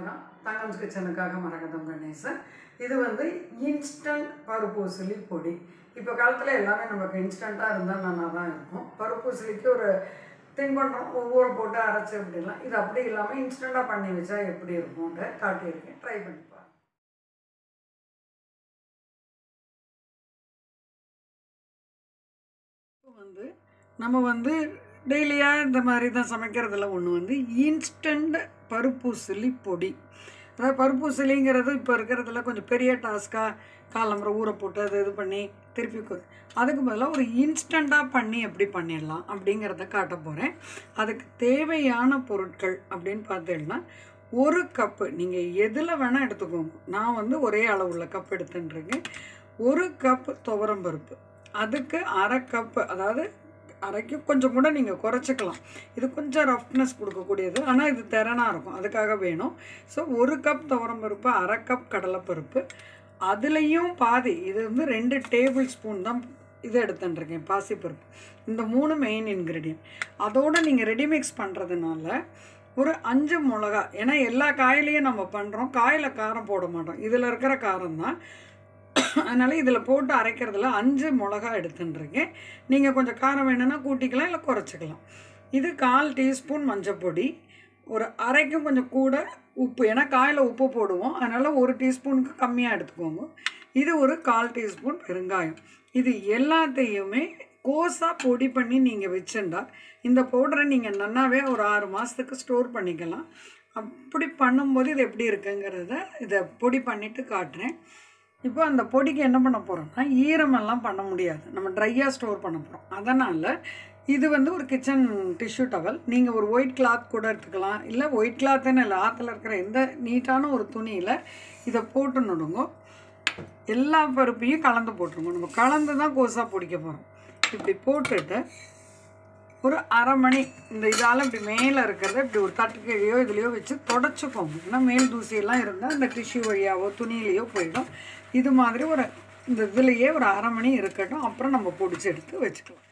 வணக்கம் தங்கம்ஸ் கிச்சனுக்காக மரகதம் கணேசன் இது வந்து இன்ஸ்டன்ட் பருப்பூசலி பொடி இப்போ காலத்தில் எல்லாமே நமக்கு இன்ஸ்டண்ட்டாக இருந்தால் நல்லா தான் இருக்கும் பருப்பூசலிக்கு ஒரு தின்பண்டம் ஒவ்வொரு போட்டு அரைச்சி அப்படிலாம் இது அப்படி இல்லாமல் இன்ஸ்டண்ட்டாக பண்ணி வச்சா எப்படி இருக்கும்ன்ட்டு காட்டியிருக்கேன் ட்ரை பண்ணி பாருங்க இப்போ வந்து நம்ம வந்து டெய்லியாக இந்த மாதிரி தான் சமைக்கிறதுல ஒன்று வந்து இன்ஸ்டண்ட் பருப்பூசலி பொடி அதாவது பருப்பூசலிங்கிறது இப்போ இருக்கிறதுல கொஞ்சம் பெரிய டாஸ்க்காக காலம்பரை ஊற போட்டு அது இது பண்ணி திருப்பி கொ- அதுக்கு பதிலாக ஒரு இன்ஸ்டண்ட்டாக பண்ணி எப்படி பண்ணிடலாம் அப்படிங்கிறத காட்ட போகிறேன் அதுக்கு தேவையான பொருட்கள் அப்படின்னு பார்த்தீங்கன்னா ஒரு கப்பு நீங்கள் எதில் வேணால் எடுத்துக்கோங்க நான் வந்து ஒரே அளவுள்ள கப் எடுத்துட்டுருக்கேன் ஒரு கப் துவரம் பருப்பு அதுக்கு அரை கப்பு அதாவது அரைக்கு கொஞ்சம் கூட நீங்கள் குறைச்சிக்கலாம் இது கொஞ்சம் ரஃப்னஸ் கொடுக்கக்கூடியது ஆனால் இது திறனாக இருக்கும் அதுக்காக வேணும் ஸோ ஒரு கப் துவரம் பருப்பு அரை கப் கடலைப்பருப்பு அதுலேயும் பாதி இது வந்து ரெண்டு டேபிள் ஸ்பூன் தான் இது எடுத்துட்டுருக்கேன் பாசிப்பருப்பு இந்த மூணு மெயின் இன்க்ரீடியன்ட் அதோடு நீங்கள் ரெடி மிக்ஸ் பண்ணுறதுனால ஒரு அஞ்சு மிளகா ஏன்னா எல்லா காயிலையும் நம்ம பண்ணுறோம் காயில் காரம் போட மாட்டோம் இதில் இருக்கிற காரம் தான் அதனால் இதில் போட்டு அரைக்கிறதுல அஞ்சு மிளகா எடுத்துட்டுருக்கேன் நீங்கள் கொஞ்சம் காரம் வேணும்னா கூட்டிக்கலாம் இல்லை குறைச்சிக்கலாம் இது கால் டீஸ்பூன் மஞ்சப்பொடி ஒரு அரைக்கும் கொஞ்சம் கூட உப்பு ஏன்னா காயில் உப்பு போடுவோம் அதனால் ஒரு டீஸ்பூனுக்கு கம்மியாக எடுத்துக்கோங்க இது ஒரு கால் டீஸ்பூன் பெருங்காயம் இது எல்லாத்தையுமே கோஸாக பொடி பண்ணி நீங்கள் வச்சுண்டா இந்த பவுடரை நீங்கள் நன்னாவே ஒரு ஆறு மாதத்துக்கு ஸ்டோர் பண்ணிக்கலாம் அப்படி பண்ணும்போது இது எப்படி இருக்குங்கிறத இதை பொடி பண்ணிவிட்டு காட்டுறேன் இப்போ அந்த பொடிக்கு என்ன பண்ண போகிறோம்னா ஈரமெல்லாம் பண்ண முடியாது நம்ம ட்ரையாக ஸ்டோர் பண்ண போகிறோம் அதனால் இது வந்து ஒரு கிச்சன் டிஷ்யூ டவல் நீங்கள் ஒரு ஒயிட் கிளாத் கூட எடுத்துக்கலாம் இல்லை ஒயிட் கிளாத்துன்னு இல்லை ஆற்றுல இருக்கிற எந்த நீட்டான ஒரு துணியில் இதை போட்டு நடுங்க எல்லா பருப்பையும் கலந்து போட்டுருங்க நம்ம கலந்து தான் கோஸாக பிடிக்க போகிறோம் இப்படி போட்டுட்டு ஒரு அரை மணி இந்த இதால் இப்படி மேலே இருக்கிறத இப்படி ஒரு தட்டுக்கீழையோ இதுலேயோ வச்சு தொடச்சிக்கோங்க ஏன்னா மேல் தூசியெல்லாம் இருந்தால் இந்த டிஷ்யூ வழியாவோ துணியிலையோ போயிடும் இது மாதிரி ஒரு இந்த இதுலேயே ஒரு அரை மணி இருக்கட்டும் அப்புறம் நம்ம பொடிச்சு எடுத்து வச்சுக்கலாம்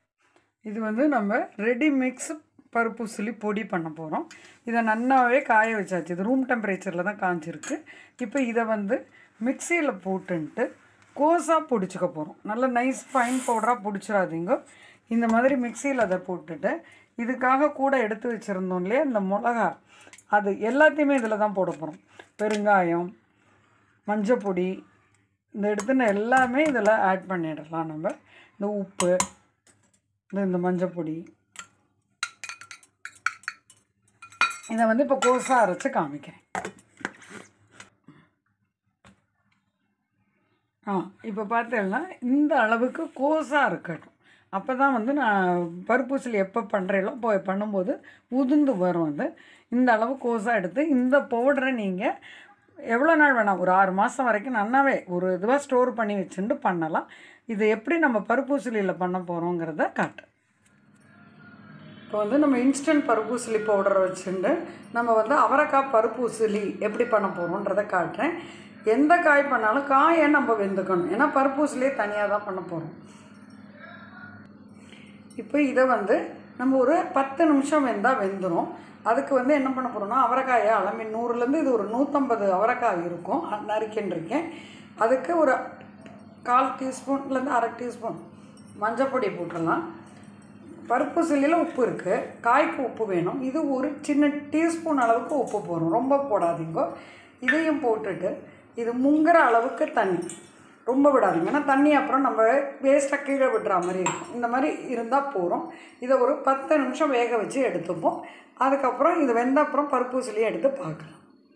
இது வந்து நம்ம ரெடி மிக்ஸ் பருப்பு உசிலி பொடி பண்ண போகிறோம் இதை நன்னாவே காய வச்சாச்சு இது ரூம் டெம்பரேச்சரில் தான் காஞ்சிருக்கு இப்போ இதை வந்து மிக்சியில் போட்டுன்ட்டு கோஸாக பொடிச்சுக்க போகிறோம் நல்ல நைஸ் ஃபைன் பவுடராக பிடிச்சிடாதீங்க இந்த மாதிரி மிக்சியில் அதை போட்டுட்டு இதுக்காக கூட எடுத்து வச்சுருந்தோம் இல்லையா இந்த மிளகா அது எல்லாத்தையுமே இதில் தான் போட போகிறோம் பெருங்காயம் மஞ்சப்பொடி இந்த எடுத்துன எல்லாமே இதில் ஆட் பண்ணிடலாம் நம்ம இந்த உப்பு இந்த இந்த மஞ்சப்பொடி இதை வந்து இப்போ கோஸாக அரைச்சி காமிக்கிறேன் ஆ இப்போ பார்த்தேன்னா இந்த அளவுக்கு கோஸாக இருக்கட்டும் அப்போ தான் வந்து நான் பருப்பூசலி எப்போ பண்ணுறீங்களோ இப்போ பண்ணும்போது உதிர்ந்து வரும் அது இந்த அளவு கோஸாக எடுத்து இந்த பவுடரை நீங்கள் எவ்வளோ நாள் வேணாம் ஒரு ஆறு மாதம் வரைக்கும் நல்லாவே ஒரு இதுவாக ஸ்டோர் பண்ணி வச்சுட்டு பண்ணலாம் இது எப்படி நம்ம பருப்பூசலியில் பண்ண போகிறோங்கிறத காட்டு இப்போ வந்து நம்ம இன்ஸ்டன்ட் பருப்பூசலி பவுடரை வச்சுட்டு நம்ம வந்து அவரைக்காய் பருப்பூசலி எப்படி பண்ண போகிறோன்றதை காட்டுறேன் எந்த காய் பண்ணாலும் காயை நம்ம வெந்துக்கணும் ஏன்னா பருப்பூசலியே தனியாக தான் பண்ண போகிறோம் இப்போ இதை வந்து நம்ம ஒரு பத்து நிமிஷம் வெந்தால் வெந்துடும் அதுக்கு வந்து என்ன பண்ண போகிறோம்னா அவரைக்காயை அளமி நூறுலேருந்து இது ஒரு நூற்றம்பது அவரைக்காய் இருக்கும் அ- நறுக்கின்றிருக்கேன் அதுக்கு ஒரு கால் டீஸ்பூன்லேருந்து அரை டீஸ்பூன் மஞ்சப்பொடி போட்டுடலாம் பருப்பு சில்லியில் உப்பு இருக்குது காய்க்கு உப்பு வேணும் இது ஒரு சின்ன டீஸ்பூன் அளவுக்கு உப்பு போடும் ரொம்ப போடாதீங்க இதையும் போட்டுட்டு இது முங்குற அளவுக்கு தண்ணி ரொம்ப விடாதீங்க ஏன்னா தண்ணி அப்புறம் நம்ம வேஸ்ட்டாக கீழே விடுற மாதிரி இருக்கும் இந்த மாதிரி இருந்தால் போகிறோம் இதை ஒரு பத்து நிமிஷம் வேக வச்சு எடுத்துப்போம் அதுக்கப்புறம் இது வெந்த அப்புறம் பருப்பு சிலியை எடுத்து பார்க்கலாம்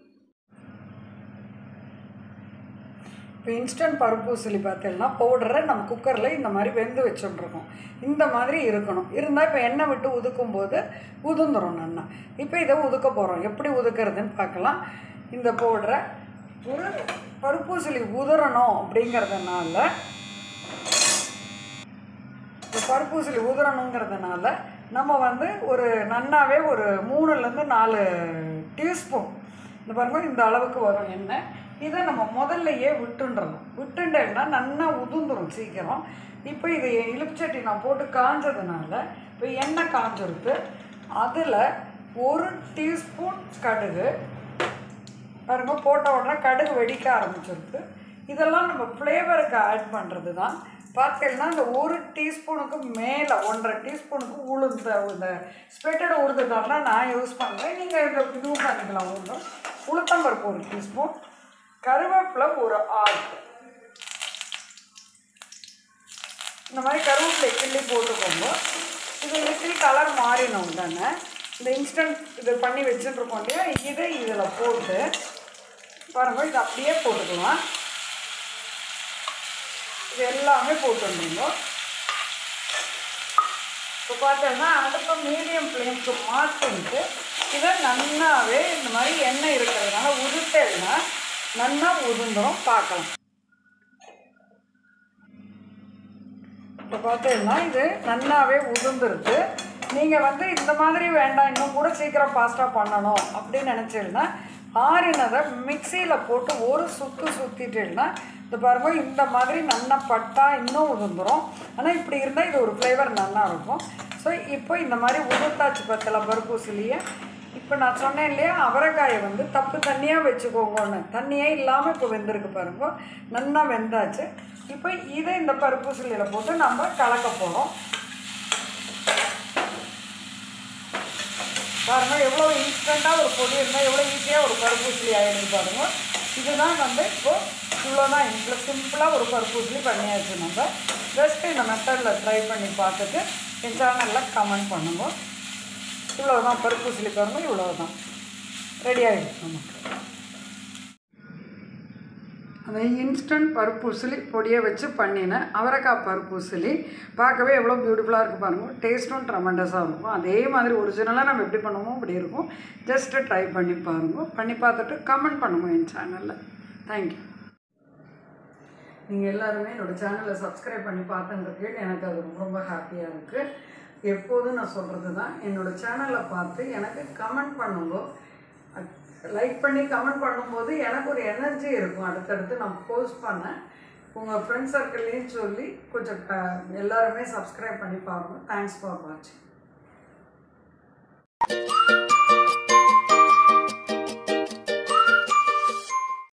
இப்போ இன்ஸ்டன்ட் பருப்பூசலி பார்த்தீங்கன்னா பவுடரை நம்ம குக்கரில் இந்த மாதிரி வெந்து வச்சுட்ருக்கோம் இந்த மாதிரி இருக்கணும் இருந்தால் இப்போ எண்ணெய் விட்டு உதுக்கும் போது உதுந்துரும் நல்லா இப்போ இதை உதுக்க போகிறோம் எப்படி உதுக்கிறதுன்னு பார்க்கலாம் இந்த பவுடரை ஒரு பருப்பூசலி உதறணும் அப்படிங்கிறதுனால இந்த பருப்பூசலி உதறணுங்கிறதுனால நம்ம வந்து ஒரு நன்னாவே ஒரு மூணுலேருந்து நாலு டீஸ்பூன் இந்த பாருங்க இந்த அளவுக்கு வரும் எண்ணெய் இதை நம்ம முதல்லையே விட்டுன்றணும் விட்டுண்டேன்னா நன்னா உதுந்துரும் சீக்கிரம் இப்போ இது இலுப்பிச்சட்டி நான் போட்டு காஞ்சதுனால இப்போ எண்ணெய் காஞ்சிருக்கு அதில் ஒரு டீஸ்பூன் கடுகு பாருங்க போட்ட உடனே கடுகு வெடிக்க ஆரம்பிச்சிருக்கு இதெல்லாம் நம்ம ஃப்ளேவருக்கு ஆட் பண்ணுறது தான் பார்த்தீங்கன்னா இந்த ஒரு டீஸ்பூனுக்கு மேலே ஒன்றரை டீஸ்பூனுக்கு உளுந்த இந்த ஸ்ப்ளிட்டட் உளுந்துட்டாருனா நான் யூஸ் பண்ணுறேன் நீங்கள் இந்த இதுவும் பண்ணிக்கலாம் உளுந்தம் உளுத்தம்பருப்பு ஒரு டீஸ்பூன் கருவேப்பிலை ஒரு ஆறு இந்த மாதிரி கருவேப்பிலை கிள்ளி போட்டுக்கோங்க இது லிட்டில் கலர் மாறினோம் தானே இந்த இன்ஸ்டன்ட் இது பண்ணி வச்சுட்டுருக்கோம் இல்லையா இதை இதில் போட்டு பாருங்கள் இது அப்படியே போட்டுக்கலாம் இது எல்லாமே போட்டுருந்தீங்க இப்போ பார்த்தோம்னா அடுத்த மீடியம் ஃப்ளேம்க்கு மாற்றிட்டு இதை நன்னாவே இந்த மாதிரி எண்ணெய் இருக்கிறதுனால உதுத்தேன்னா நன்னா உதுந்துரும் பார்க்கலாம் இப்போ பார்த்தீங்கன்னா இது நன்னாவே உதிர்ந்துருது நீங்கள் வந்து இந்த மாதிரி வேண்டாம் இன்னும் கூட சீக்கிரம் ஃபாஸ்ட்டாக பண்ணணும் அப்படின்னு நினச்சிங்கன்னா ஆறினதை மிக்சியில் போட்டு ஒரு சுற்று சுற்றிட்டேன்னா இந்த பாருங்க இந்த மாதிரி நன்னா பட்டா இன்னும் உதிர்ந்துரும் ஆனால் இப்படி இருந்தால் இது ஒரு ஃப்ளேவர் நல்லா இருக்கும் ஸோ இப்போ இந்த மாதிரி உதுர்த்தாச்சு பத்தலை பருப்பூசிலியே இப்போ நான் சொன்னேன் இல்லையா அவரைக்காயை வந்து தப்பு தண்ணியாக வச்சுக்கோங்கன்னு தண்ணியே இல்லாமல் இப்போ வெந்திருக்கு பாருங்க நல்லா வெந்தாச்சு இப்போ இதை இந்த பருப்பூசிலியில் போட்டு நம்ம கலக்க போகிறோம் பாருங்க எவ்வளோ இன்ஸ்டண்ட்டாக ஒரு பொடி இருந்தால் எவ்வளோ ஈஸியாக ஒரு பருப்பூசிலி ஆகிடுது பாருங்க இதுதான் வந்து இப்போ இவ்வளோதான் இவ்வளோ சிம்பிளாக ஒரு பருப்பூசிலி பண்ணியாச்சு நம்ம ஜஸ்ட் இந்த மெத்தடில் ட்ரை பண்ணி பார்த்துட்டு என் சேனலில் கமெண்ட் பண்ணுங்க இவ்வளோதான் பருப்பூசிலி பாருங்க இவ்வளோதான் ரெடி ஆகிடுச்சு நமக்கு அந்த இன்ஸ்டன்ட் பருப்பூசிலி பொடியை வச்சு பண்ணினேன் அவரைக்காய் பருப்பூசிலி பார்க்கவே எவ்வளோ பியூட்டிஃபுல்லாக இருக்குது பாருங்கள் டேஸ்ட்டும் ட்ரமெண்டஸாக இருக்கும் அதே மாதிரி ஒரிஜினலாக நம்ம எப்படி பண்ணுவோமோ அப்படி இருக்கும் ஜஸ்ட்டு ட்ரை பண்ணி பாருங்க பண்ணி பார்த்துட்டு கமெண்ட் பண்ணுங்க என் சேனலில் தேங்க்யூ நீங்கள் எல்லாருமே என்னோடய சேனலை சப்ஸ்கிரைப் பண்ணி பார்த்துருக்கு எனக்கு அது ரொம்ப ரொம்ப ஹாப்பியாக இருக்குது எப்போதும் நான் சொல்கிறது தான் என்னோடய சேனலை பார்த்து எனக்கு கமெண்ட் பண்ணுங்க லைக் பண்ணி கமெண்ட் பண்ணும்போது எனக்கு ஒரு எனர்ஜி இருக்கும் அடுத்தடுத்து நான் போஸ்ட் பண்ணேன் உங்கள் ஃப்ரெண்ட் சர்க்கிள்லேயும் சொல்லி கொஞ்சம் க எல்லாருமே சப்ஸ்கிரைப் பண்ணி பாருங்கள் தேங்க்ஸ் ஃபார் வாட்சிங்